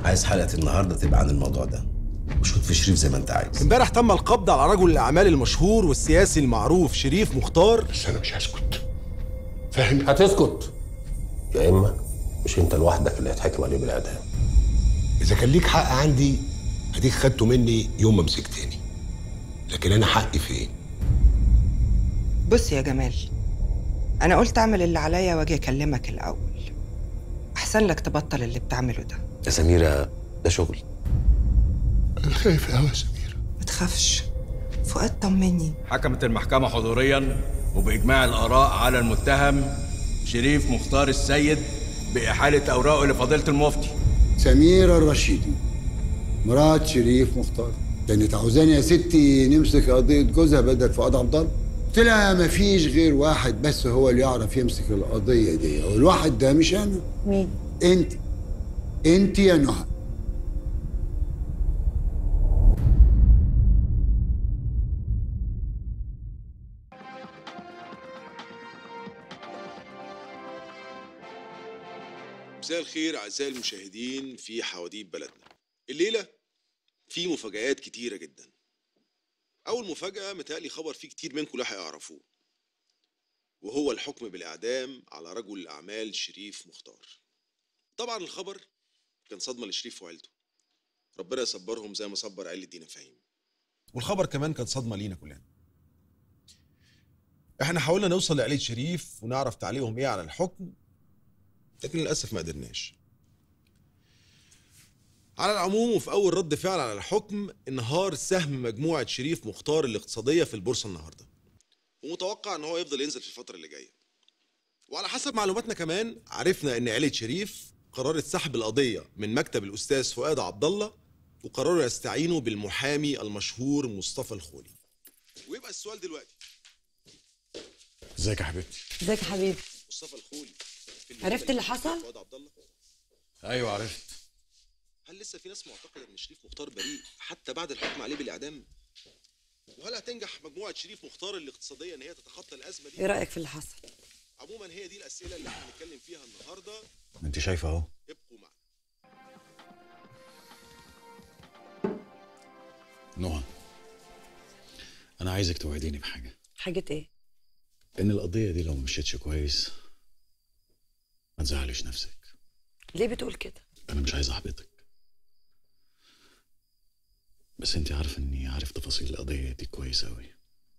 عايز حلقه النهارده تبقى عن الموضوع ده وشوت في شريف زي ما انت عايز امبارح تم القبض على رجل الاعمال المشهور والسياسي المعروف شريف مختار بس انا مش هسكت فاهم هتسكت يا اما مش انت لوحدك اللي هتحكم عليه بالاعدام اذا كان ليك حق عندي اديك خدته مني يوم ما مسكتني لكن انا حقي فين بص يا جمال انا قلت اعمل اللي عليا واجي اكلمك الاول احسن لك تبطل اللي بتعمله ده يا سميرة ده شغل انا خايف قوي يا سمير ما تخافش فؤاد طمني حكمت المحكمة حضوريا وبإجماع الآراء على المتهم شريف مختار السيد بإحالة أوراقه لفضيلة المفتي سميرة الرشيدي مرات شريف مختار كانت عاوزاني يا ستي نمسك قضية جوزها بدل فؤاد عبد الله قلت لها مفيش غير واحد بس هو اللي يعرف يمسك القضية دي والواحد ده مش أنا مين؟ أنت أنت يا نهى مساء الخير أعزائي المشاهدين في حواديت بلدنا الليلة في مفاجآت كتيرة جدا أول مفاجأة متهيألي خبر فيه كتير منكم لا هيعرفوه وهو الحكم بالإعدام على رجل الأعمال شريف مختار طبعا الخبر كان صدمة لشريف وعيلته ربنا يصبرهم زي ما صبر عيلة دينا فهيم والخبر كمان كان صدمه لينا كلنا احنا حاولنا نوصل لعيلة شريف ونعرف تعليقهم ايه على الحكم لكن للاسف ما قدرناش على العموم وفي اول رد فعل على الحكم انهار سهم مجموعه شريف مختار الاقتصاديه في البورصه النهارده ومتوقع ان هو يفضل ينزل في الفتره اللي جايه وعلى حسب معلوماتنا كمان عرفنا ان عيله شريف قررت سحب القضيه من مكتب الاستاذ فؤاد عبد الله وقرروا يستعينوا بالمحامي المشهور مصطفى الخولي ويبقى السؤال دلوقتي ازيك يا حبيبتي ازيك يا حبيبي مصطفى الخولي في عرفت اللي حصل؟ فؤاد عبد الله ايوه عرفت هل لسه في ناس معتقده ان شريف مختار بريء حتى بعد الحكم عليه بالاعدام وهل هتنجح مجموعه شريف مختار الاقتصاديه ان هي تتخطى الازمه دي ايه رايك في اللي حصل؟ عموما هي دي الاسئله اللي احنا هنتكلم فيها النهارده ما انت شايفه اهو ابقوا معنا نهى انا عايزك توعديني بحاجه حاجه ايه؟ ان القضيه دي لو ما مشيتش كويس ما تزعليش نفسك ليه بتقول كده؟ انا مش عايز احبطك بس انت عارفه اني عارف تفاصيل القضيه دي كويس قوي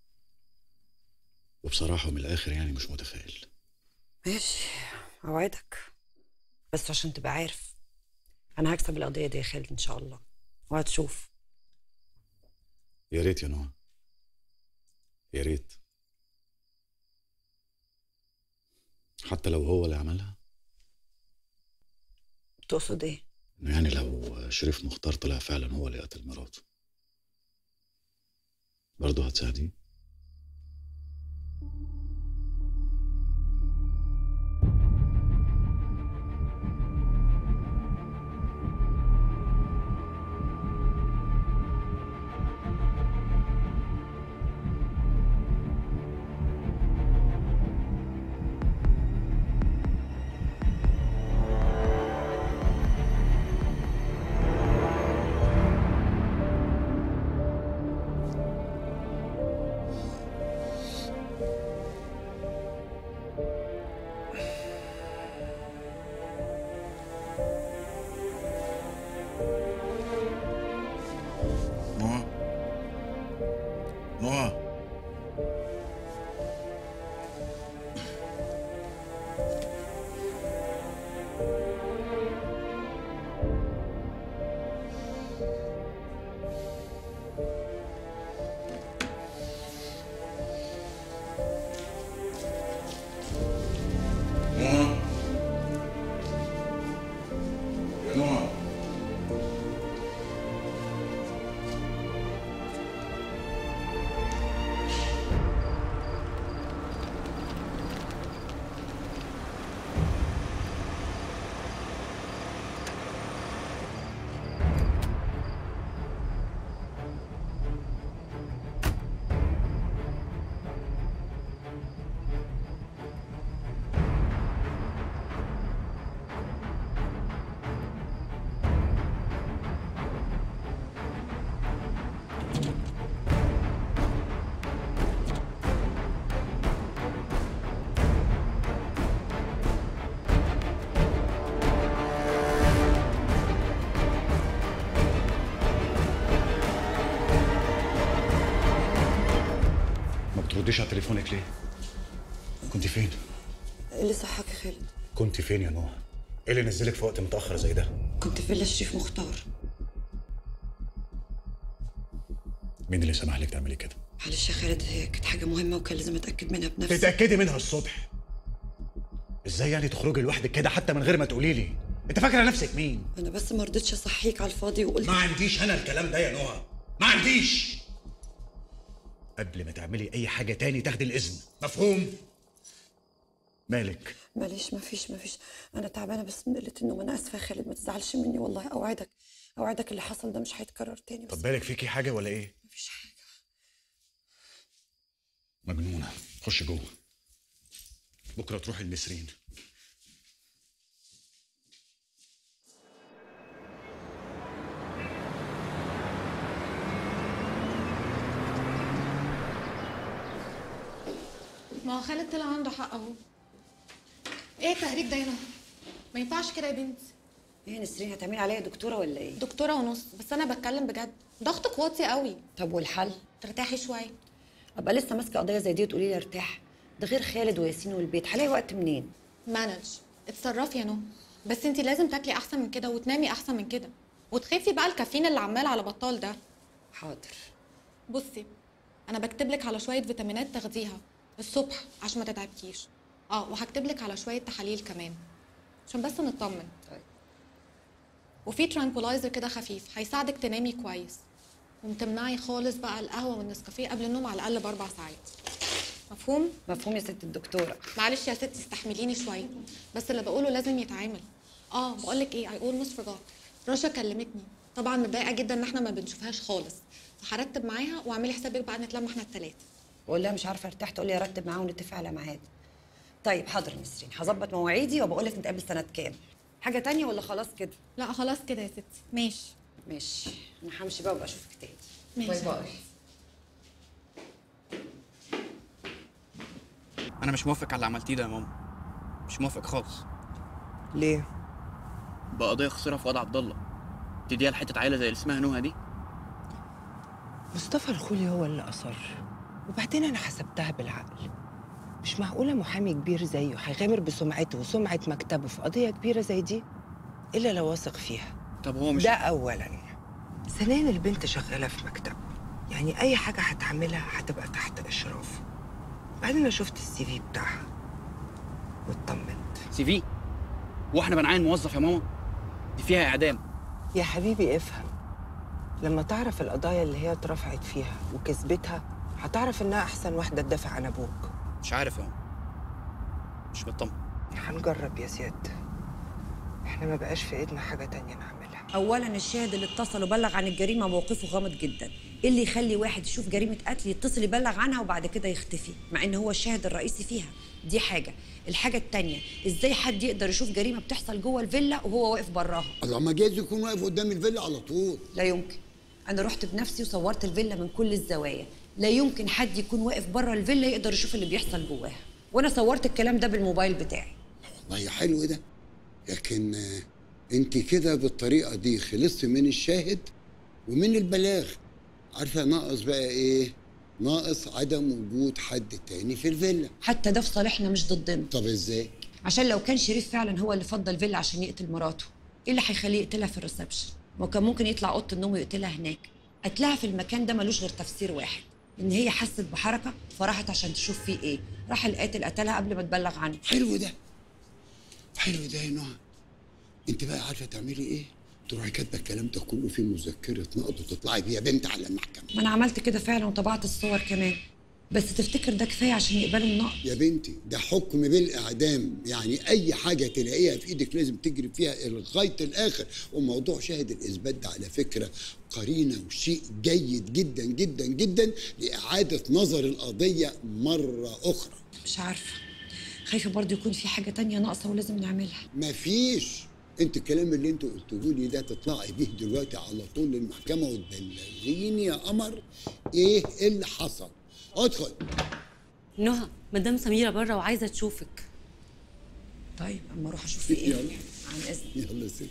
وبصراحه ومن الاخر يعني مش متفائل ماشي اوعدك بس عشان تبقى عارف انا هكسب القضيه دي يا خالد ان شاء الله وهتشوف يا ريت يا نهى يا ريت حتى لو هو اللي عملها تقصد ايه؟ إنه يعني لو شريف مختار طلع فعلا هو اللي قتل مراته برضه هتساعديه بترديش على تليفونك ليه؟ كنت فين؟ اللي صحك يا خالد كنت فين يا نوح؟ ايه اللي نزلك في وقت متأخر زي ده؟ كنت في فيلا الشريف مختار مين اللي سمح لك تعملي كده؟ معلش يا خالد هي كانت حاجه مهمه وكان لازم اتاكد منها بنفسي تتأكدي منها الصبح ازاي يعني تخرجي لوحدك كده حتى من غير ما تقولي لي؟ انت فاكره نفسك مين؟ انا بس ما رضيتش اصحيك على الفاضي وقلت ما عنديش انا الكلام ده يا نوح ما عنديش قبل ما تعملي اي حاجه تاني تاخدي الاذن مفهوم؟ مالك؟ معلش ما فيش ما فيش انا تعبانه بس من قله النوم انا اسفه يا خالد ما تزعلش مني والله اوعدك اوعدك اللي حصل ده مش هيتكرر تاني بس طب بالك فيكي حاجه ولا ايه؟ مفيش حاجه مجنونه خش جوه بكره تروحي لنسرين ما هو خالد طلع عنده حق اهو ايه التهريج ده هنا ما ينفعش كده يا بنتي ايه نسرين هتعملي عليا دكتوره ولا ايه دكتوره ونص بس انا بتكلم بجد ضغطك واطي قوي طب والحل ترتاحي شويه ابقى لسه ماسكه قضيه زي دي وتقولي لي ارتاح ده غير خالد وياسين والبيت هلاقي وقت منين مانج اتصرفي يا نو بس انت لازم تاكلي احسن من كده وتنامي احسن من كده وتخفي بقى الكافيين اللي عمال على بطال ده حاضر بصي انا بكتب لك على شويه فيتامينات تاخديها الصبح عشان ما تتعبكيش اه وهكتب لك على شويه تحاليل كمان عشان بس نطمن طيب وفي ترانكولايزر كده خفيف هيساعدك تنامي كويس ومتمنعي خالص بقى القهوه والنسكافيه قبل النوم على الاقل باربع ساعات مفهوم مفهوم يا ست الدكتوره معلش يا ستي استحمليني شويه بس اللي بقوله لازم يتعمل اه بقول لك ايه اي اولموست فورجوت رشا كلمتني طبعا متضايقه جدا ان احنا ما بنشوفهاش خالص فهرتب معاها واعملي حسابك بقى نتلم احنا الثلاثه بقول لها مش عارفه ارتاح تقول لي ارتب معاه ونتفق على ميعاد طيب حاضر نسرين هظبط مواعيدي وبقول لك نتقابل سنه كام حاجه تانية ولا خلاص كده لا خلاص كده يا ستي ماشي ماشي انا همشي بقى وابقى اشوفك تاني ماشي. باي باي انا مش موافق على اللي عملتيه ده يا ماما مش موافق خالص ليه بقضيه خسرها في وضع عبد الله تديها لحته عيله زي اللي اسمها نوها دي مصطفى الخولي هو اللي أصر وبعدين أنا حسبتها بالعقل مش معقولة محامي كبير زيه هيغامر بسمعته وسمعة مكتبه في قضية كبيرة زي دي إلا لو واثق فيها طب هو مش ده أولا ثانيا البنت شغالة في مكتبه يعني أي حاجة هتعملها هتبقى تحت إشرافه بعدين أنا شفت السي في بتاعها واطمنت سي في واحنا بنعين موظف يا ماما دي فيها اعدام يا حبيبي افهم لما تعرف القضايا اللي هي اترفعت فيها وكسبتها هتعرف إنها أحسن واحدة تدافع عن أبوك مش عارف يا ماما مش بطمن هنجرب يا زياد احنا ما بقاش في ايدنا حاجة تانية نعملها اولا الشاهد اللي اتصل وبلغ عن الجريمه موقفه غامض جدا ايه اللي يخلي واحد يشوف جريمه قتل يتصل يبلغ عنها وبعد كده يختفي مع ان هو الشاهد الرئيسي فيها دي حاجه الحاجه التانية ازاي حد يقدر يشوف جريمه بتحصل جوه الفيلا وهو واقف براها الله ما جايز يكون واقف قدام الفيلا على طول لا يمكن انا رحت بنفسي وصورت الفيلا من كل الزوايا لا يمكن حد يكون واقف بره الفيلا يقدر يشوف اللي بيحصل جواها وانا صورت الكلام ده بالموبايل بتاعي والله حلو ده لكن آه، انت كده بالطريقه دي خلصت من الشاهد ومن البلاغ عارفه ناقص بقى ايه ناقص عدم وجود حد تاني في الفيلا حتى ده في صالحنا مش ضدنا طب ازاي عشان لو كان شريف فعلا هو اللي فضل فيلا عشان يقتل مراته ايه اللي هيخليه يقتلها في الريسبشن ما كان ممكن يطلع اوضه النوم ويقتلها هناك قتلها في المكان ده ملوش غير تفسير واحد ان هي حست بحركه فراحت عشان تشوف فيه ايه راح القاتل قتلها قبل ما تبلغ عنه حلو ده حلو ده يا نهى انت بقى عارفه تعملي ايه تروحي كاتبه الكلام ده كله في مذكره نقد وتطلعي بيها بنت على المحكمه ما انا عملت كده فعلا وطبعت الصور كمان بس تفتكر ده كفايه عشان يقبلوا النقد يا بنتي ده حكم بالاعدام يعني اي حاجه تلاقيها في ايدك لازم تجري فيها لغايه الاخر وموضوع شاهد الاثبات ده على فكره قرينه وشيء جيد جدا جدا جدا لاعاده نظر القضيه مره اخرى مش عارفه خايفه برضه يكون في حاجه تانية ناقصه ولازم نعملها مفيش انت الكلام اللي انت قلته لي ده تطلعي بيه دلوقتي على طول للمحكمه وتبلغيني يا قمر ايه اللي حصل ادخل نهى مدام سميرة بره وعايزة تشوفك طيب اما اروح اشوف في ايه يلا. عن اذن يلا يا ست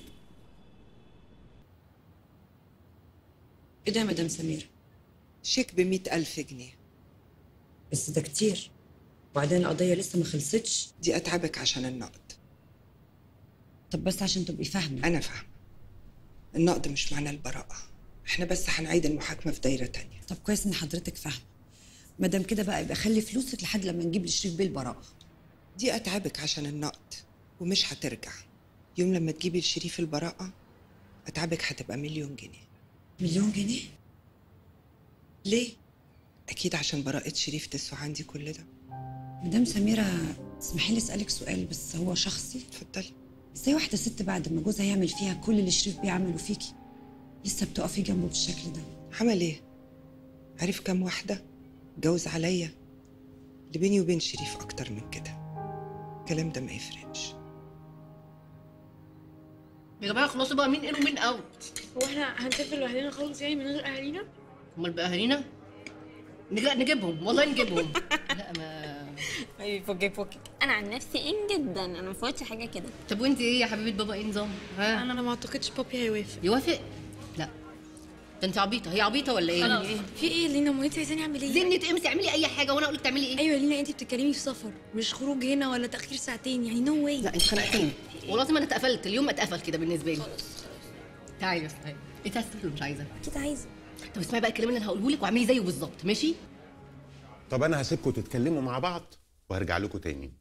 ايه ده يا مدام سميرة شيك بمئة ألف جنيه بس ده كتير وبعدين القضيه لسه ما خلصتش دي اتعبك عشان النقد طب بس عشان تبقي فاهمه انا فاهمه النقد مش معناه البراءه احنا بس هنعيد المحاكمه في دايره تانية طب كويس ان حضرتك فاهمه ما دام كده بقى يبقى خلي فلوسك لحد لما نجيب لشريف بيه البراءه دي اتعبك عشان النقد ومش هترجع يوم لما تجيبي لشريف البراءه اتعبك هتبقى مليون جنيه مليون جنيه ليه اكيد عشان براءه شريف تسوى عندي كل ده مدام سميره اسمحي لي اسالك سؤال بس هو شخصي اتفضلي ازاي واحده ست بعد ما جوزها يعمل فيها كل اللي شريف بيه عمله فيكي لسه بتقفي جنبه بالشكل ده عمل ايه عارف كام واحده جوز عليا اللي بيني وبين شريف اكتر من كده الكلام ده ما يفرقش يا جماعه خلصوا بقى مين ان ومين اوت هو احنا هنسافر لوحدنا خالص يعني من غير اهالينا امال بقى اهالينا نج- نجيبهم والله نجيبهم لا ما اي فكك فكك انا عن نفسي ان جدا انا ما فوتش حاجه كده طب وانت ايه يا حبيبه بابا ايه نظام ها انا ما اعتقدش بابي هيوافق يوافق لا ده انت عبيطه هي عبيطه ولا ايه خلاص. في ايه لينا ما انت عايزاني اعمل ايه زنة امسي اعملي اي حاجه وانا اقول لك تعملي ايه ايوه لينا انت بتتكلمي في سفر مش خروج هنا ولا تاخير ساعتين يعني نو واي لا انت خنقتيني والله العظيم انا اتقفلت اليوم اتقفل كده بالنسبه لي تعالي بس تعالي انت عايزه تسافر ولا مش عايزه كده عايزه طب اسمعي بقى الكلام اللي انا هقوله لك واعملي زيه بالظبط ماشي طب انا هسيبكم تتكلموا مع بعض وهرجع لكم تاني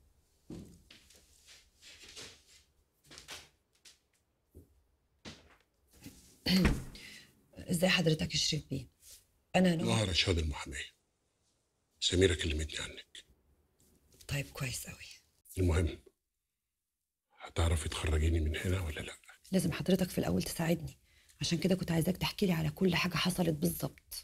ازاي حضرتك يا شريف بيه انا نوع نهى رشاد المحامية سميرة كلمتني عنك طيب كويس قوي المهم هتعرفي تخرجيني من هنا ولا لا لازم حضرتك في الاول تساعدني عشان كده كنت عايزاك تحكي لي على كل حاجه حصلت بالظبط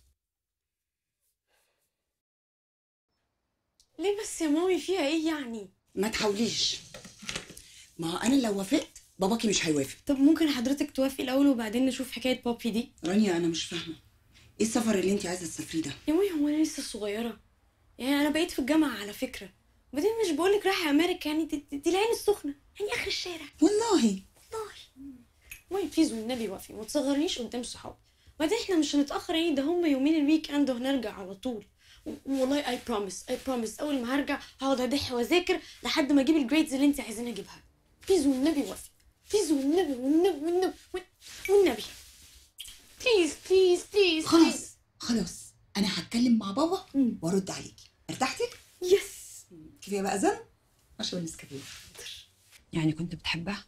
ليه بس يا مامي فيها ايه يعني ما تحاوليش ما هو انا لو وافقت باباكي مش هيوافق طب ممكن حضرتك توافقي الاول وبعدين نشوف حكايه بابي دي رانيا انا مش فاهمه ايه السفر اللي انت عايزه تسافريه ده يا مامي هو انا لسه صغيره يعني انا بقيت في الجامعه على فكره وبعدين مش بقولك رايحه امريكا يعني دي, دي, دي العين السخنه يعني اخر الشارع والله والله مامي بليز والنبي وافقي ما تصغرنيش قدام صحابي وبعدين احنا مش هنتاخر يعني ده هم يومين الويك اند وهنرجع على طول و- والله اي بروميس اي بروميس اول ما هرجع هقعد ادح واذاكر لحد ما اجيب الجريدز اللي انت عايزين اجيبها بليز والنبي وافقي بليز والنبي والنبي والنبي والنبي بليز بليز بليز خلاص خلاص انا هتكلم مع بابا وارد عليكي ارتحتي يس كفايه بقى زن اشرب النسكافيه يعني كنت بتحبها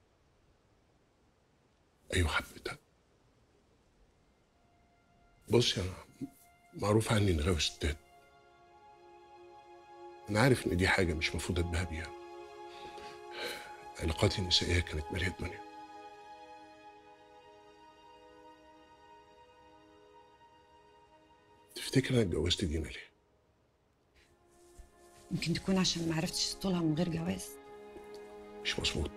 ايوه حبيتها بصي انا معروف عني اني غاوي ستات انا عارف ان دي حاجه مش مفروض اتباهى بيها علاقاتي النسائيه كانت ماليه الدنيا تفتكر انا اتجوزت دينا ليه؟ يمكن تكون عشان ما عرفتش تطولها من غير جواز مش مظبوط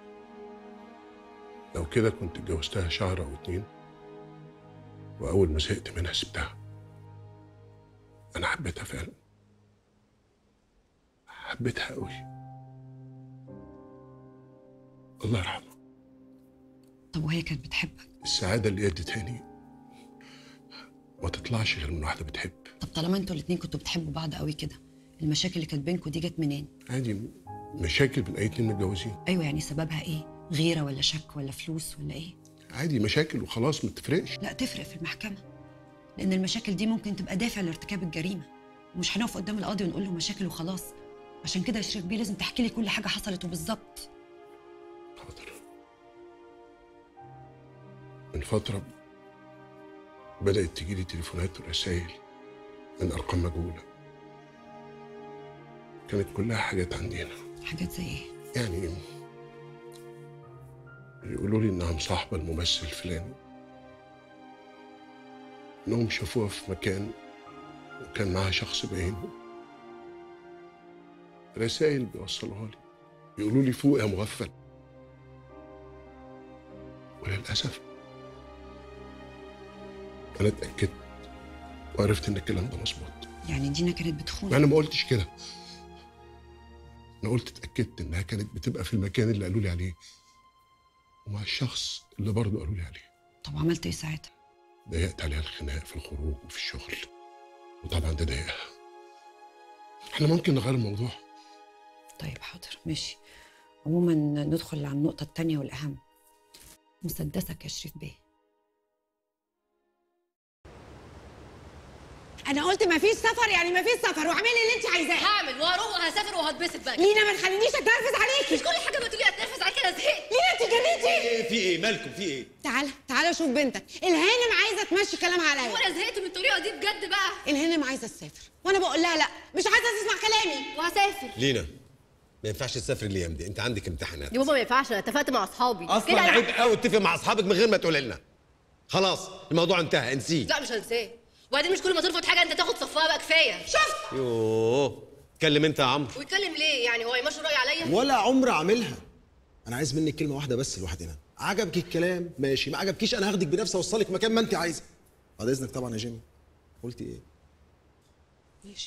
لو كده كنت اتجوزتها شهر او اتنين واول ما زهقت منها سبتها انا حبيتها فعلا حبيتها قوي الله يرحمها طب وهي كانت بتحبك السعاده اللي ادتهاني ما تطلعش غير من واحده بتحب طب طالما انتوا الاتنين كنتوا بتحبوا بعض قوي كده المشاكل اللي كانت بينكوا دي جت منين عادي مشاكل بين اي اتنين متجوزين ايوه يعني سببها ايه غيره ولا شك ولا فلوس ولا ايه عادي مشاكل وخلاص ما تفرقش لا تفرق في المحكمه لان المشاكل دي ممكن تبقى دافع لارتكاب الجريمه ومش هنقف قدام القاضي ونقول له مشاكل وخلاص عشان كده يا شريف بيه لازم تحكي لي كل حاجه حصلت وبالظبط من فترة بدأت تجيلي تليفونات ورسائل من أرقام مجهولة كانت كلها حاجات عندنا حاجات زي ايه يعني يقولوا لي إنها مصاحبة الممثل الفلاني إنهم شافوها في مكان وكان معاها شخص بعينه رسائل بيوصلوها لي يقولوا لي فوق يا مغفل وللأسف أنا اتأكدت وعرفت إن الكلام ده مظبوط يعني دينا كانت بتخون أنا ما قلتش كده أنا قلت اتأكدت إنها كانت بتبقى في المكان اللي قالوا لي عليه ومع الشخص اللي برضه قالوا لي عليه طب عملت ايه ساعتها ضيقت عليها الخناق في الخروج وفي الشغل وطبعا ده ضايقها احنا ممكن نغير الموضوع طيب حاضر ماشي عموما ندخل على النقطة التانية والأهم مسدسك يا شريف بيه انا قلت مفيش سفر يعني مفيش سفر واعملي اللي انت عايزاه هعمل وهروح وهسافر وهتبسط بقى لينا ما تخلينيش اتنرفز عليكي مش كل حاجه بتقولي اتنرفز عليكي انا زهقت لينا انت جنيتي ايه في ايه مالكم في ايه تعالى تعالى شوف بنتك الهانم عايزه تمشي كلام عليا وانا زهقت من الطريقه دي بجد بقى الهانم عايزه تسافر وانا بقول لها لا مش عايزه تسمع كلامي وهسافر لينا ما ينفعش تسافر الايام دي انت عندك امتحانات يا بابا ما ينفعش انا اتفقت مع اصحابي اصلا كده أنا- عيب قوي تتفق مع اصحابك من غير ما تقول لنا خلاص الموضوع انتهى انسيه لا مش هنساه وبعدين مش كل ما ترفض حاجه انت تاخد صفها بقى كفايه شفت يوه اتكلم انت يا عمرو ويتكلم ليه يعني هو يمشي راي عليا ولا عمر اعملها انا عايز منك كلمه واحده بس لوحدنا عجبك الكلام ماشي ما عجبكيش انا هاخدك بنفسي اوصلك مكان ما انت عايزه بعد اذنك طبعا يا جيمي قلتي ايه ماشي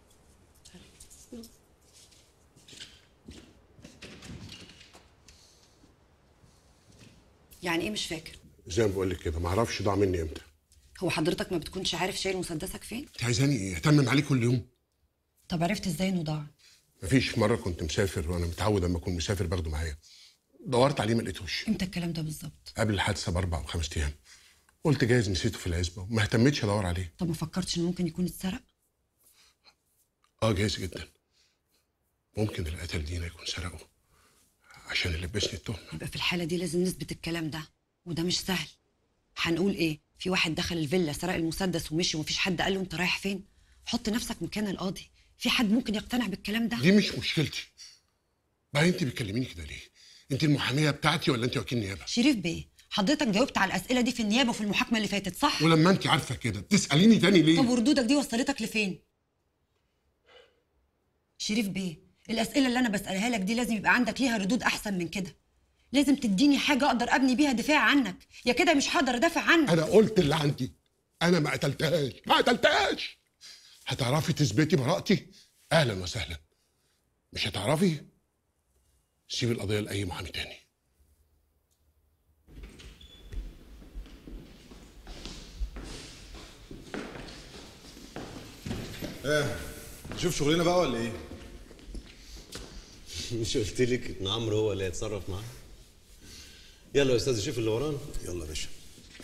يعني ايه مش فاكر زي ما بقول لك كده ما اعرفش ضاع مني امتى هو حضرتك ما بتكونش عارف شايل مسدسك فين انت عايزاني ايه اتمم عليه كل يوم طب عرفت ازاي انه ضاع مفيش مره كنت مسافر وانا متعود اما اكون مسافر باخده معايا دورت عليه ما لقيتوش امتى الكلام ده بالظبط قبل الحادثه باربع او خمس ايام قلت جايز نسيته في العزبه وما اهتمتش ادور عليه طب ما فكرتش انه ممكن يكون اتسرق اه جايز جدا ممكن اللي قتل دينا يكون سرقه عشان يلبسني التهمه يبقى في الحاله دي لازم نثبت الكلام ده وده مش سهل هنقول ايه في واحد دخل الفيلا سرق المسدس ومشي ومفيش حد قال له انت رايح فين حط نفسك مكان القاضي في حد ممكن يقتنع بالكلام ده دي مش مشكلتي بقى انت بتكلميني كده ليه انت المحاميه بتاعتي ولا انت وكيل نيابه شريف بيه حضرتك جاوبت على الاسئله دي في النيابه وفي المحاكمه اللي فاتت صح ولما انت عارفه كده بتساليني تاني ليه طب وردودك دي وصلتك لفين شريف بيه الاسئله اللي انا بسالها لك دي لازم يبقى عندك ليها ردود احسن من كده لازم تديني حاجه اقدر ابني بيها دفاع عنك يا كده مش هقدر ادافع عنك انا قلت اللي عندي انا ما قتلتهاش ما قتلتهاش هتعرفي تثبتي براءتي اهلا وسهلا مش هتعرفي سيب القضيه لاي محامي تاني ايه شوف شغلنا بقى ولا ايه مش قلت لك ان عمرو هو اللي هيتصرف معاه يلا يا استاذ شوف اللي ورانا يلا يا باشا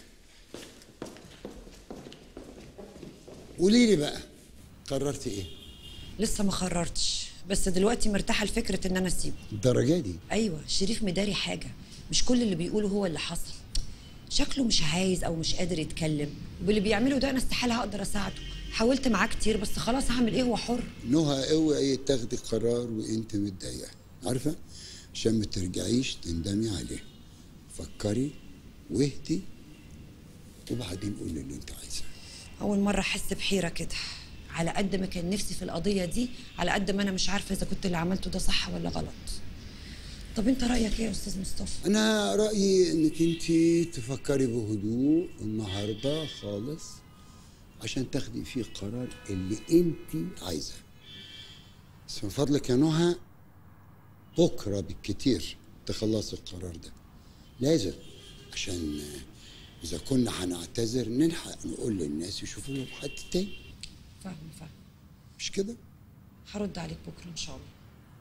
قولي لي بقى قررتي ايه لسه ما قررتش بس دلوقتي مرتاحه لفكره ان انا اسيبه الدرجه دي ايوه شريف مداري حاجه مش كل اللي بيقوله هو اللي حصل شكله مش عايز او مش قادر يتكلم واللي بيعمله ده انا استحاله هقدر اساعده حاولت معاه كتير بس خلاص هعمل ايه هو حر نهى اوعي تاخدي قرار وانت متضايقه عارفه عشان ما ترجعيش تندمي عليه فكري واهدي وبعدين قولي اللي انت عايزاه اول مره احس بحيره كده على قد ما كان نفسي في القضيه دي على قد ما انا مش عارفه اذا كنت اللي عملته ده صح ولا غلط طب انت رايك ايه يا استاذ مصطفى انا رايي انك انت تفكري بهدوء النهارده خالص عشان تاخدي فيه قرار اللي انت عايزاه بس من فضلك يا نهى بكره بالكتير تخلصي القرار ده لازم عشان اذا كنا هنعتذر نلحق نقول للناس يشوفوا لهم حد تاني فاهم فاهم مش كده هرد عليك بكره ان شاء الله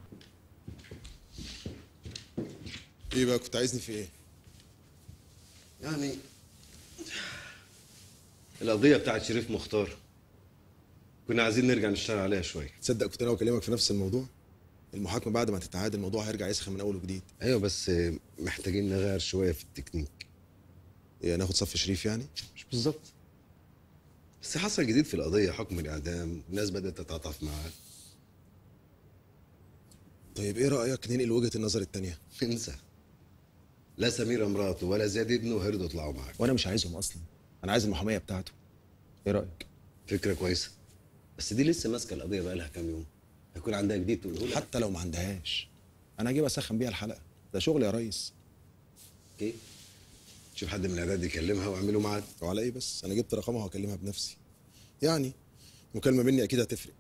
ايه بقى كنت عايزني في ايه يعني القضيه بتاعت شريف مختار كنا عايزين نرجع نشتغل عليها شويه تصدق كنت انا بكلمك في نفس الموضوع المحاكمه بعد ما تتعاد الموضوع هيرجع يسخن من اول وجديد ايوه بس محتاجين نغير شويه في التكنيك ايه ناخد صف شريف يعني مش بالظبط بس حصل جديد في القضيه حكم الاعدام الناس بدات تتعاطف معاه طيب ايه رايك ننقل وجهه النظر التانية انسى لا سميرة مراته ولا زياد ابنه هيرضوا يطلعوا معاك وانا مش عايزهم اصلا انا عايز المحاميه بتاعته ايه رايك فكره كويسه بس دي لسه ماسكه القضيه بقالها كام يوم هيكون عندها جديد تقوله لها حتى لو ما عندهاش انا هجيب اسخن بيها الحلقه ده شغل يا ريس اوكي شوف حد من الاعداد يكلمها واعملوا ميعاد وعلى ايه بس انا جبت رقمها وهكلمها بنفسي يعني مكالمه مني اكيد هتفرق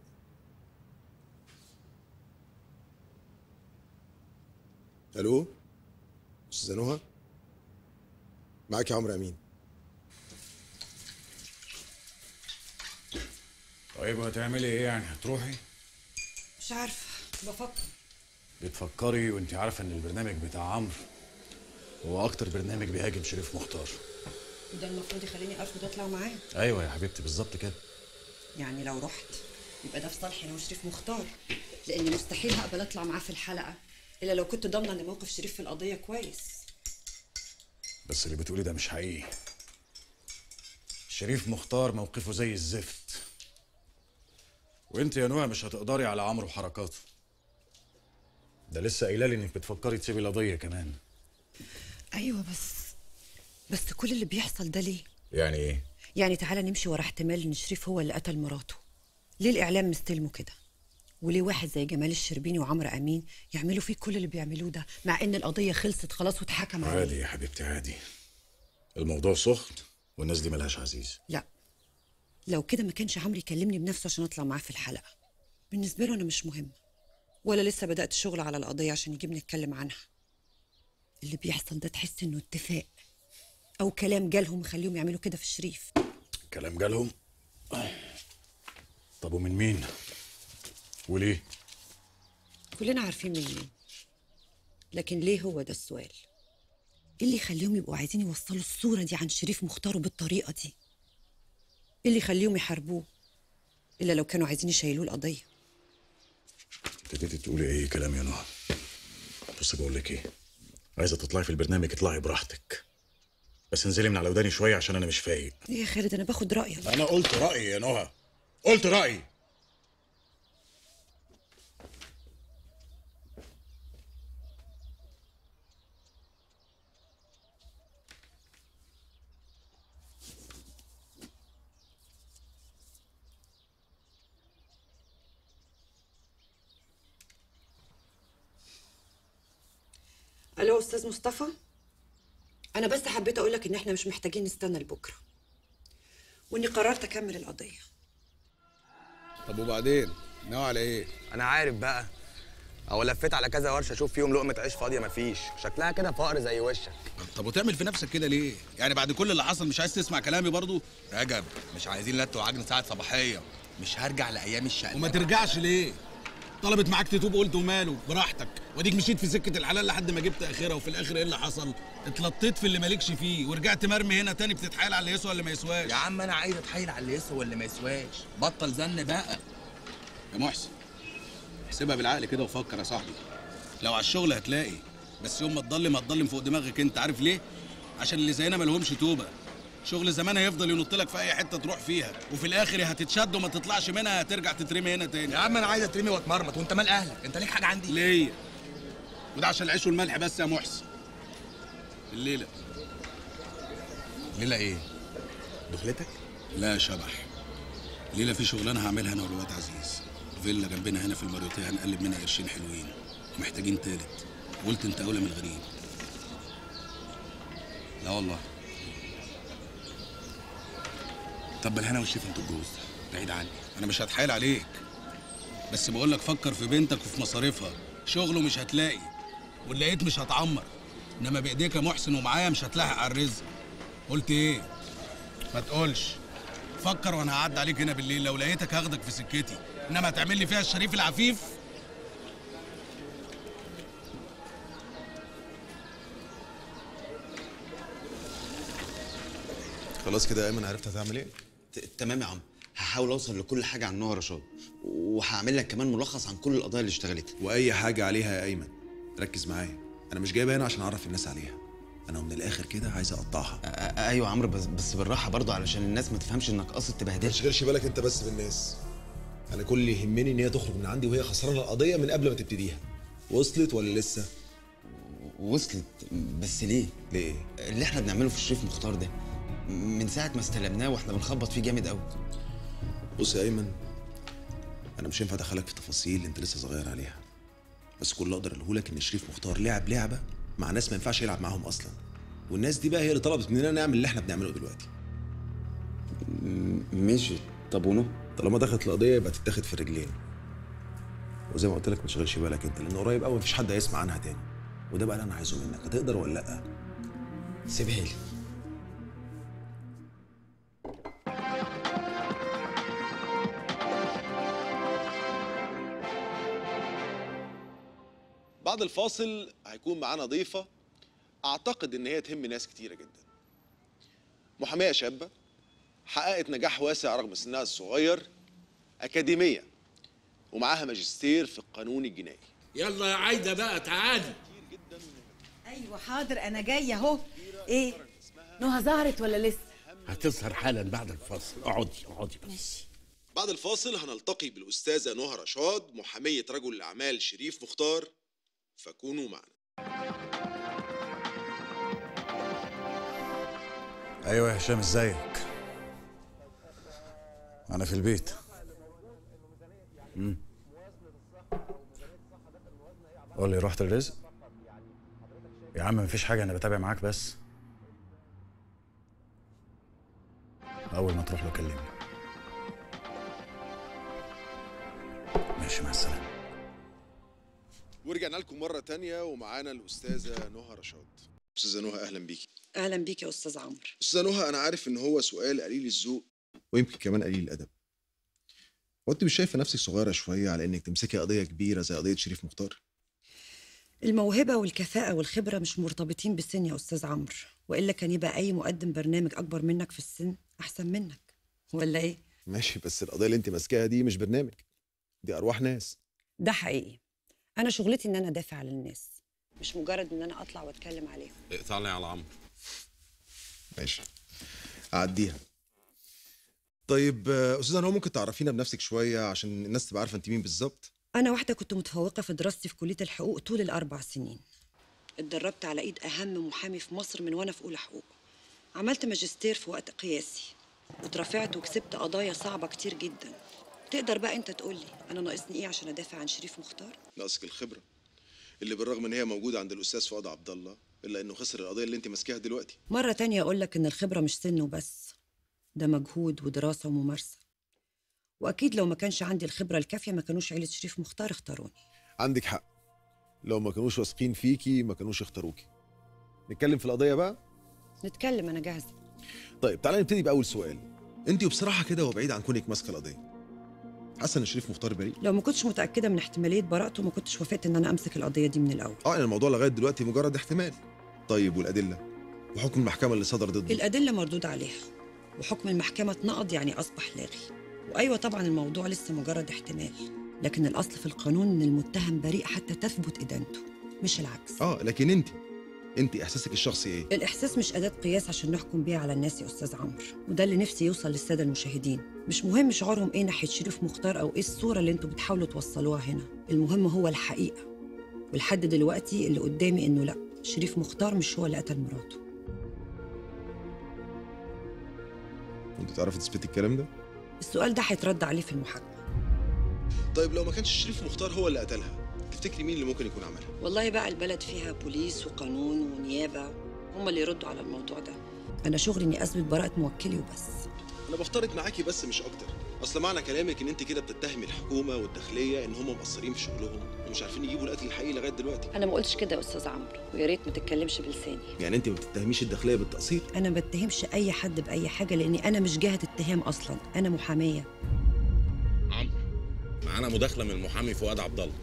الو استاذه نهى معاك يا عمرو امين طيب وهتعملي ايه يعني هتروحي مش عارفه بفكر بتفكري وانت عارفه ان البرنامج بتاع عمرو هو اكتر برنامج بيهاجم شريف مختار وده المفروض يخليني ارفض اطلع معاه ايوه يا حبيبتي بالظبط كده يعني لو رحت يبقى ده في صالحي انا وشريف مختار لاني مستحيل هقبل اطلع معاه في الحلقه الا لو كنت ضامنه ان موقف شريف في القضيه كويس بس اللي بتقولي ده مش حقيقي شريف مختار موقفه زي الزفت وانت يا نوع مش هتقدري على عمرو وحركاته ده لسه قايله لي انك بتفكري تسيبي القضيه كمان ايوه بس بس كل اللي بيحصل ده ليه يعني ايه يعني تعالى نمشي ورا احتمال ان شريف هو اللي قتل مراته ليه الاعلام مستلمه كده وليه واحد زي جمال الشربيني وعمرو امين يعملوا فيه كل اللي بيعملوه ده مع ان القضيه خلصت خلاص واتحكم عليه عادي يا حبيبتي عادي الموضوع سخن والناس دي ملهاش عزيز لا لو كده ما كانش عمرو يكلمني بنفسه عشان اطلع معاه في الحلقه بالنسبه له انا مش مهمه ولا لسه بدات الشغل على القضيه عشان يجيب نتكلم عنها اللي بيحصل ده تحس انه اتفاق او كلام جالهم خليهم يعملوا كده في شريف كلام جالهم طب ومن مين وليه كلنا عارفين من مين لكن ليه هو ده السؤال ايه اللي يخليهم يبقوا عايزين يوصلوا الصوره دي عن شريف مختار بالطريقه دي ايه اللي يخليهم يحاربوه الا لو كانوا عايزين يشيلوه القضيه ابتديتي تقولي اي كلام يا نهى بصي بقول لك ايه عايزه تطلعي في البرنامج اطلعي براحتك بس انزلي من على وداني شويه عشان انا مش فايق ايه يا خالد انا باخد رايك انا قلت رايي يا نهى قلت رايي الو استاذ مصطفى انا بس حبيت اقول لك ان احنا مش محتاجين نستنى لبكره واني قررت اكمل القضيه طب وبعدين ناوي على ايه انا عارف بقى او لفيت على كذا ورشه اشوف فيهم لقمه عيش فاضيه مفيش شكلها كده فقر زي وشك طب وتعمل في نفسك كده ليه يعني بعد كل اللي حصل مش عايز تسمع كلامي برضو رجب مش عايزين لت وعجن ساعه صباحيه مش هرجع لايام الشقه وما ترجعش ليه طلبت معاك تتوب قلت وماله براحتك واديك مشيت في سكه الحلال لحد ما جبت اخرها وفي الاخر ايه اللي حصل اتلطيت في اللي مالكش فيه ورجعت مرمي هنا تاني بتتحايل على اللي يسوى اللي ما يسواش يا عم انا عايز اتحايل على اللي يسوى واللي ما يسواش بطل زن بقى يا محسن احسبها بالعقل كده وفكر يا صاحبي لو على الشغل هتلاقي بس يوم ما تضلم هتضلم فوق دماغك انت عارف ليه عشان اللي زينا مالهمش توبه شغل زمان هيفضل ينط لك في اي حته تروح فيها وفي الاخر يا هتتشد وما تطلعش منها هترجع تترمي هنا تاني يا عم انا عايز اترمي واتمرمط وانت مال اهلك انت ليك حاجه عندي ليه وده عشان العيش والملح بس يا محسن الليله ليله ايه دخلتك لا يا شبح ليله في شغلانه هعملها انا والواد عزيز فيلا جنبنا هنا في الماريوتيه هنقلب منها قرشين حلوين ومحتاجين تالت قلت انت اولى من الغريب لا والله طب بالهنا والشيف انتوا الجوز بعيد عني انا مش هتحايل عليك بس بقول لك فكر في بنتك وفي مصاريفها شغله مش هتلاقي واللي لقيت مش هتعمر انما بايديك يا محسن ومعايا مش هتلاحق على الرزق قلت ايه ما تقولش فكر وانا هعدي عليك هنا بالليل لو لقيتك هاخدك في سكتي انما هتعمل لي فيها الشريف العفيف خلاص كده يا ايمن عرفت هتعمل ايه ت- تمام يا عم هحاول اوصل لكل حاجه عن نوع رشاد وهعمل لك كمان ملخص عن كل القضايا اللي اشتغلتها واي حاجه عليها يا ايمن ركز معايا انا مش جايبها هنا عشان اعرف الناس عليها انا من الاخر كده عايز اقطعها أ- ايوه يا عمرو بس بس بالراحه برضه علشان الناس ما تفهمش انك قاصد ما تبهدلها تشغلش بالك انت بس بالناس انا كل اللي يهمني ان هي تخرج من عندي وهي خسرانه القضيه من قبل ما تبتديها وصلت ولا لسه وصلت بس ليه ليه اللي احنا بنعمله في شريف مختار ده من ساعه ما استلمناه واحنا بنخبط فيه جامد قوي بص يا ايمن انا مش هينفع ادخلك في تفاصيل انت لسه صغير عليها بس كل اللي اقدر اقوله لك ان شريف مختار لعب لعبه مع ناس ما ينفعش يلعب معاهم اصلا والناس دي بقى هي اللي طلبت مننا نعمل اللي احنا بنعمله دلوقتي ماشي طب ونو طالما دخلت القضيه يبقى تتاخد في الرجلين وزي ما قلت لك ما تشغلش بالك انت لان قريب قوي مفيش حد هيسمع عنها تاني وده بقى اللي انا عايزه منك هتقدر ولا لا سيبها لي بعد الفاصل هيكون معانا ضيفه اعتقد ان هي تهم ناس كتيره جدا محاميه شابه حققت نجاح واسع رغم سنها الصغير اكاديميه ومعاها ماجستير في القانون الجنائي يلا يا عايده بقى تعالي ايوه حاضر انا جايه اهو ايه نهى ظهرت ولا لسه هتظهر حالا بعد الفاصل اقعدي اقعدي بس ماشي بعد الفاصل هنلتقي بالاستاذه نهى رشاد محاميه رجل الاعمال شريف مختار فكونوا معنا ايوه يا هشام ازيك انا في البيت مم. قول لي رحت الرزق يا عم مفيش حاجه انا بتابع معاك بس اول ما تروح له كلمني ماشي مع السلامه ورجعنا لكم مره تانية ومعانا الاستاذه نهى رشاد استاذه نهى اهلا بيكي اهلا بيك يا استاذ عمرو استاذه نهى انا عارف ان هو سؤال قليل الذوق ويمكن كمان قليل الادب هو انت مش شايفه نفسك صغيره شويه على انك تمسكي قضيه كبيره زي قضيه شريف مختار الموهبه والكفاءه والخبره مش مرتبطين بالسن يا استاذ عمرو والا كان يبقى اي مقدم برنامج اكبر منك في السن احسن منك ولا ايه ماشي بس القضيه اللي انت ماسكاها دي مش برنامج دي ارواح ناس ده حقيقي انا شغلتي ان انا ادافع عن الناس مش مجرد ان انا اطلع واتكلم عليهم اقطع لي على عمرو ماشي اعديها طيب آه، استاذه نهى ممكن تعرفينا بنفسك شويه عشان الناس تبقى عارفه انت مين بالظبط انا واحده كنت متفوقه في دراستي في كليه الحقوق طول الاربع سنين اتدربت على ايد اهم محامي في مصر من وانا في اولى حقوق عملت ماجستير في وقت قياسي واترفعت وكسبت قضايا صعبه كتير جدا تقدر بقى انت تقولي انا ناقصني ايه عشان ادافع عن شريف مختار ناقصك الخبره اللي بالرغم ان هي موجوده عند الاستاذ فؤاد عبد الله الا انه خسر القضيه اللي انت ماسكاها دلوقتي مره تانية اقول لك ان الخبره مش سن وبس ده مجهود ودراسه وممارسه واكيد لو ما كانش عندي الخبره الكافيه ما كانوش عيله شريف مختار اختاروني عندك حق لو ما كانوش واثقين فيكي ما كانوش اختاروكي نتكلم في القضيه بقى نتكلم انا جاهزه طيب تعالى نبتدي باول سؤال انت وبصراحه كده وبعيد عن كونك ماسكه القضيه حاسه ان شريف مختار بريء لو ما كنتش متاكده من احتماليه براءته ما كنتش وافقت ان انا امسك القضيه دي من الاول اه يعني الموضوع لغايه دلوقتي مجرد احتمال طيب والادله وحكم المحكمه اللي صدر ضده الادله مردود عليها وحكم المحكمه اتنقض يعني اصبح لاغي وايوه طبعا الموضوع لسه مجرد احتمال لكن الاصل في القانون ان المتهم بريء حتى تثبت ادانته مش العكس اه لكن انت انت احساسك الشخصي ايه الإحساس مش أداة قياس عشان نحكم بيها على الناس يا أستاذ عمرو وده اللي نفسي يوصل للسادة المشاهدين مش مهم شعورهم إيه ناحية شريف مختار أو إيه الصورة اللي أنتوا بتحاولوا توصلوها هنا المهم هو الحقيقة ولحد دلوقتي اللي قدامي إنه لأ شريف مختار مش هو اللي قتل مراته انت تعرفي تثبتي الكلام ده السؤال ده هيترد عليه في المحاكمة طيب لو ما كانش شريف مختار هو اللي قتلها تفتكري مين اللي ممكن يكون عملها والله بقى البلد فيها بوليس وقانون ونيابة هم اللي يردوا على الموضوع ده أنا شغلي إني أثبت براءة موكلي وبس انا بفترض معاكي بس مش اكتر اصل معنى كلامك ان انت كده بتتهمي الحكومه والداخليه ان هم مقصرين في شغلهم ومش عارفين يجيبوا القتل الحقيقي لغايه دلوقتي أنا ما قلتش كده يا أستاذ عمرو ويا ريت ما تتكلمش بلساني يعني انت ما بتتهميش الداخليه بالتقصير أنا ما بتهمش أي حد بأي حاجة لأني أنا مش جهة اتهام أصلا أنا محامية معانا مداخله من المحامي فؤاد عبد الله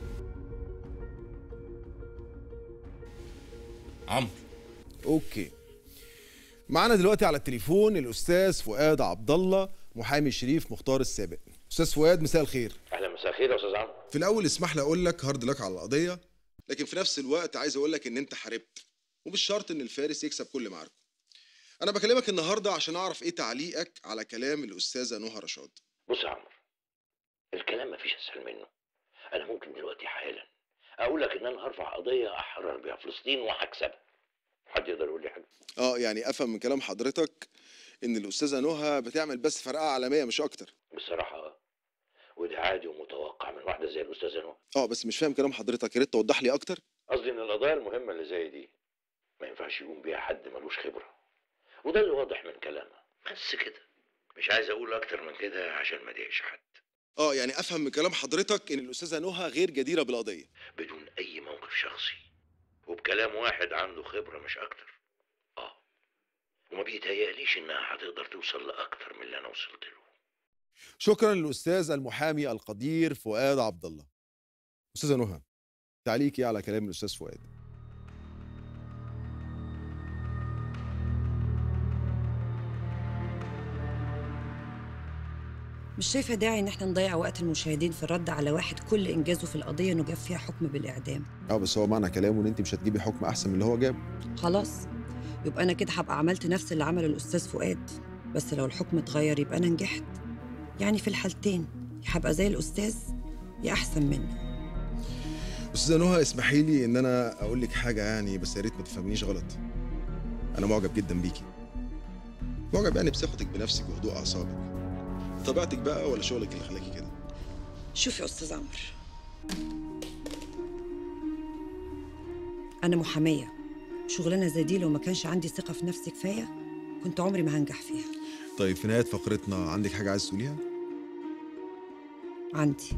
عمرو اوكي معانا دلوقتي على التليفون الاستاذ فؤاد عبد الله محامي شريف مختار السابق استاذ فؤاد مساء الخير اهلا مساء الخير يا استاذ عمرو في الاول اسمح لي اقول لك هارد لك على القضيه لكن في نفس الوقت عايز اقول لك ان انت حاربت ومش شرط ان الفارس يكسب كل معاركه انا بكلمك النهارده عشان اعرف ايه تعليقك على كلام الاستاذه نهى رشاد بص يا عمرو الكلام مفيش اسهل منه انا ممكن دلوقتي حالا اقول لك ان انا هرفع قضيه احرر بيها فلسطين وهكسبها حد يقدر يقول لي حاجه اه يعني افهم من كلام حضرتك ان الاستاذه نهى بتعمل بس فرقعه عالميه مش اكتر بصراحه اه وده عادي ومتوقع من واحده زي الاستاذه نهى اه بس مش فاهم كلام حضرتك يا ريت توضح لي اكتر قصدي ان القضايا المهمه اللي زي دي ما ينفعش يقوم بيها حد ملوش خبره وده اللي واضح من كلامها بس كده مش عايز اقول اكتر من كده عشان ما اضايقش حد اه يعني افهم من كلام حضرتك ان الاستاذه نهى غير جديره بالقضيه بدون اي موقف شخصي وبكلام واحد عنده خبره مش اكتر اه وما بيتهيأليش انها هتقدر توصل لاكتر من اللي انا وصلت له شكرا للاستاذ المحامي القدير فؤاد عبد الله استاذه نهى تعليقي على كلام الاستاذ فؤاد مش شايفه داعي ان احنا نضيع وقت المشاهدين في الرد على واحد كل انجازه في القضيه انه جاب فيها حكم بالاعدام اه بس هو معنى كلامه ان انت مش هتجيبي حكم احسن من اللي هو جابه خلاص يبقى انا كده هبقى عملت نفس اللي عمله الاستاذ فؤاد بس لو الحكم اتغير يبقى انا نجحت يعني في الحالتين يا هبقى زي الاستاذ يا احسن منه استاذه نهى اسمحي لي ان انا اقول لك حاجه يعني بس يا ريت ما تفهمنيش غلط انا معجب جدا بيكي معجب يعني بثقتك بنفسك وهدوء اعصابك طبيعتك بقى ولا شغلك اللي خلاكي كده شوف يا استاذ عمرو انا محاميه شغلانه زي دي لو ما كانش عندي ثقه في نفسي كفايه كنت عمري ما هنجح فيها طيب في نهايه فقرتنا عندك حاجه عايز تقوليها عندي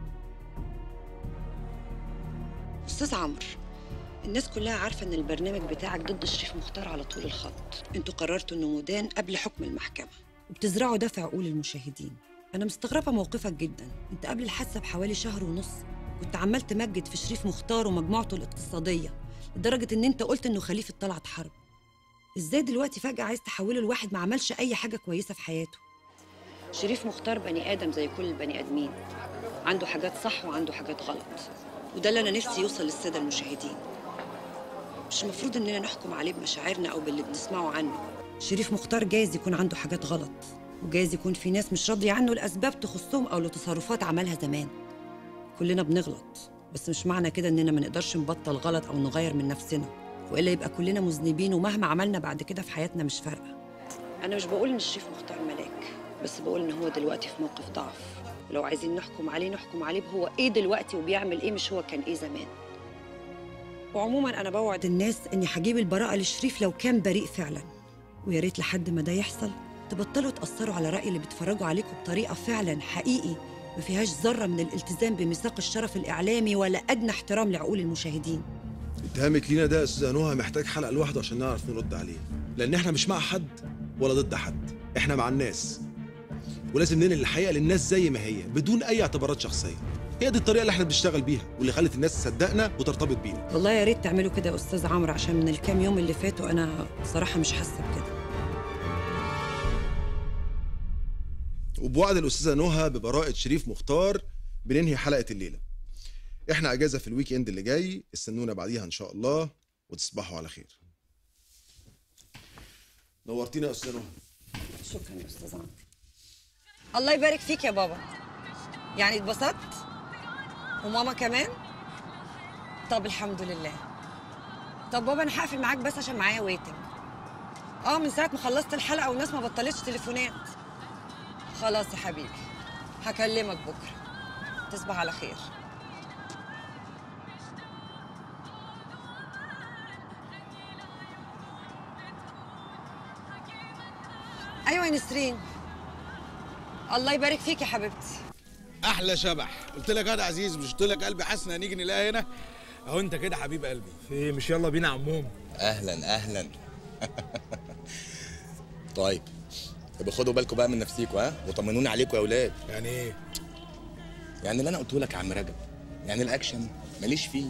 استاذ عمرو الناس كلها عارفه ان البرنامج بتاعك ضد شريف مختار على طول الخط انتوا قررتوا انه مدان قبل حكم المحكمه وبتزرعوا ده في عقول المشاهدين انا مستغربه موقفك جدا انت قبل الحادثه بحوالي شهر ونص كنت عمال تمجد في شريف مختار ومجموعته الاقتصاديه لدرجه ان انت قلت انه خليفه طلعت حرب ازاي دلوقتي فجاه عايز تحوله لواحد ما عملش اي حاجه كويسه في حياته شريف مختار بني ادم زي كل البني ادمين عنده حاجات صح وعنده حاجات غلط وده اللي انا نفسي يوصل للساده المشاهدين مش المفروض اننا نحكم عليه بمشاعرنا او باللي بنسمعه عنه شريف مختار جايز يكون عنده حاجات غلط وجايز يكون في ناس مش راضيه عنه لاسباب تخصهم او لتصرفات عملها زمان كلنا بنغلط بس مش معنى كده اننا ما نقدرش نبطل غلط او نغير من نفسنا والا يبقى كلنا مذنبين ومهما عملنا بعد كده في حياتنا مش فارقه انا مش بقول ان الشريف مختار ملاك بس بقول ان هو دلوقتي في موقف ضعف لو عايزين نحكم عليه نحكم عليه بهو ايه دلوقتي وبيعمل ايه مش هو كان ايه زمان وعموما انا بوعد الناس اني هجيب البراءه لشريف لو كان بريء فعلا ويا ريت لحد ما ده يحصل تبطلوا تاثروا على راي اللي بيتفرجوا عليكم بطريقه فعلا حقيقي ما فيهاش ذره من الالتزام بميثاق الشرف الاعلامي ولا ادنى احترام لعقول المشاهدين اتهامك لينا ده يا استاذه نهى محتاج حلقه لوحده عشان نعرف نرد عليه لان احنا مش مع حد ولا ضد حد احنا مع الناس ولازم ننقل الحقيقه للناس زي ما هي بدون اي اعتبارات شخصيه هي دي الطريقه اللي احنا بنشتغل بيها واللي خلت الناس تصدقنا وترتبط بينا والله يا ريت تعملوا كده يا استاذ عمرو عشان من الكام يوم اللي فاتوا انا صراحه مش حاسه بكده وبوعد الاستاذه نهى ببراءه شريف مختار بننهي حلقه الليله احنا اجازه في الويك اند اللي جاي استنونا بعديها ان شاء الله وتصبحوا على خير نورتينا يا استاذه نهى شكرا يا استاذ عمرو الله يبارك فيك يا بابا يعني اتبسطت وماما كمان طب الحمد لله طب بابا انا هقفل معاك بس عشان معايا ويتنج اه من ساعه ما خلصت الحلقه والناس ما بطلتش تليفونات خلاص يا حبيبي هكلمك بكره تصبح على خير ايوه يا نسرين الله يبارك فيك يا حبيبتي احلى شبح قلت لك يا عزيز مش قلت لك قلبي حاسس ان هنيجي نلاقيها هنا اهو انت كده حبيب قلبي في ايه مش يلا بينا يا عموم اهلا اهلا طيب يبقى خدوا بالكم بقى من نفسيكوا ها وطمنوني عليكم يا اولاد يعني ايه يعني اللي انا قلته لك يا عم رجب يعني الاكشن ماليش فيه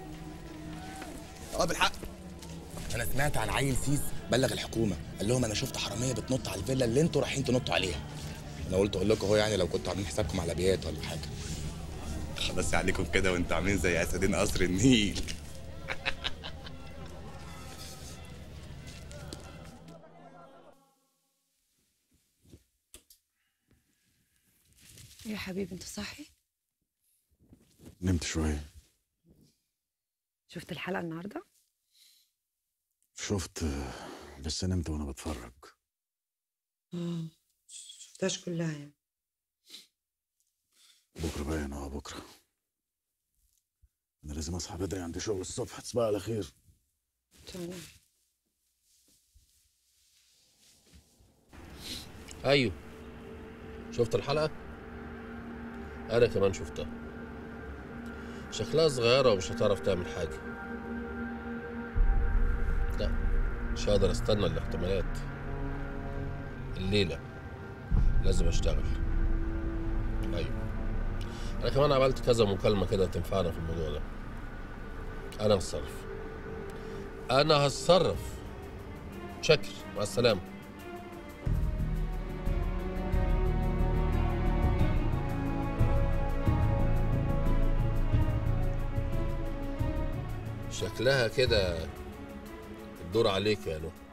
اه بالحق انا سمعت عن عيل سيس بلغ الحكومه قال لهم انا شفت حراميه بتنط على الفيلا اللي انتوا رايحين تنطوا عليها انا قلت اقول لكم اهو يعني لو كنتوا عاملين حسابكم على بيات ولا حاجه خلاص عليكم كده وانتوا عاملين زي اسدين قصر النيل يا حبيبي انت صاحي نمت شوية شفت الحلقه النهارده شفت بس نمت وانا بتفرج اه شفتهاش كلها يعني بكرة بقى يا نهى بكرة انا لازم اصحى بدري عندي شغل الصبح تصبح على خير تمام ايوه شفت الحلقة؟ أنا كمان شفتها شكلها صغيرة ومش هتعرف تعمل حاجة لا مش هقدر استنى الاحتمالات الليلة لازم اشتغل ايوه انا كمان عملت كذا مكالمة كده تنفعنا في الموضوع ده انا هتصرف انا هتصرف شكر مع السلامه شكلها كده الدور عليك يا نو